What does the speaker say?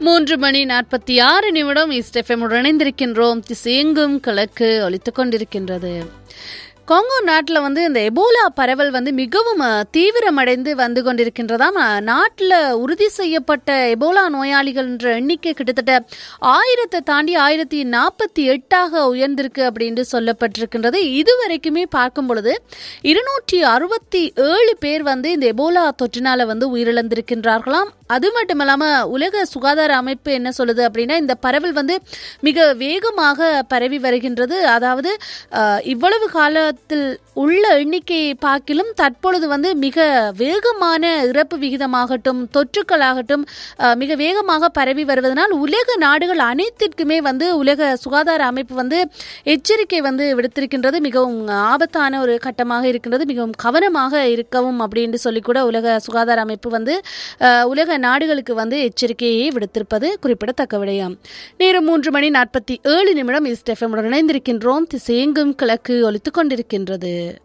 மூன்று மணி நாற்பத்தி ஆறு நிமிடம் இஸ்டெஃபம் இணைந்திருக்கின்றோம் திசையெங்கும் கிழக்கு ஒலித்துக் கொண்டிருக்கின்றது காங்கோ நாட்டில் வந்து இந்த எபோலா பரவல் வந்து மிகவும் அஹ், தீவிரமடைந்து வந்து கொண்டிருக்கின்றதாம் அஹ், நாட்டில் உறுதி செய்யப்பட்ட எபோலா நோயாளிகள்ன்ற எண்ணிக்கை கிட்டத்தட்ட ஆயிரத்தை தாண்டி ஆயிரத்தி நாற்பத்தி எட்டாக உயர்ந்திருக்கு அப்படின்னு சொல்லப்பட்டிருக்கின்றது இதுவரைக்குமே பார்க்கும் பொழுது இருநூற்றி அறுபத்தி ஏழு பேர் வந்து இந்த எபோலா தொற்றினால வந்து உயிரிழந்திருக்கின்றார்களாம் அது மட்டும் இல்லாமல் உலக சுகாதார அமைப்பு என்ன சொல்லுது அப்படின்னா இந்த பரவல் வந்து மிக வேகமாக பரவி வருகின்றது அதாவது அஹ், இவ்வளவு காலத்தில் உள்ள எண்ணிக்கையை பார்க்கிலும் தற்பொழுது வந்து மிக வேகமான இறப்பு விகிதமாகட்டும் தொற்றுக்களாகட்டும் அஹ், மிக வேகமாக பரவி வருவதனால் உலக நாடுகள் அனைத்திற்குமே வந்து உலக சுகாதார அமைப்பு வந்து எச்சரிக்கை வந்து விடுத்திருக்கின்றது மிகவும் ஆபத்தான ஒரு கட்டமாக இருக்கின்றது மிகவும் கவனமாக இருக்கவும் அப்படின்னு சொல்லி கூட உலக சுகாதார அமைப்பு வந்து அஹ், உலக நாடுகளுக்கு வந்து எச்சரிக்கையை விடுத்திருப்பது குறிப்பிடத்தக்க விடயம் நேரம் மூன்று மணி நாற்பத்தி ஏழு நிமிடம் இஸ்டெஃபமுடன் இணைந்திருக்கின்றோம் திசையெங்கும் கிழக்கு ஒலித்துக் கொண்டிருக்கின்றது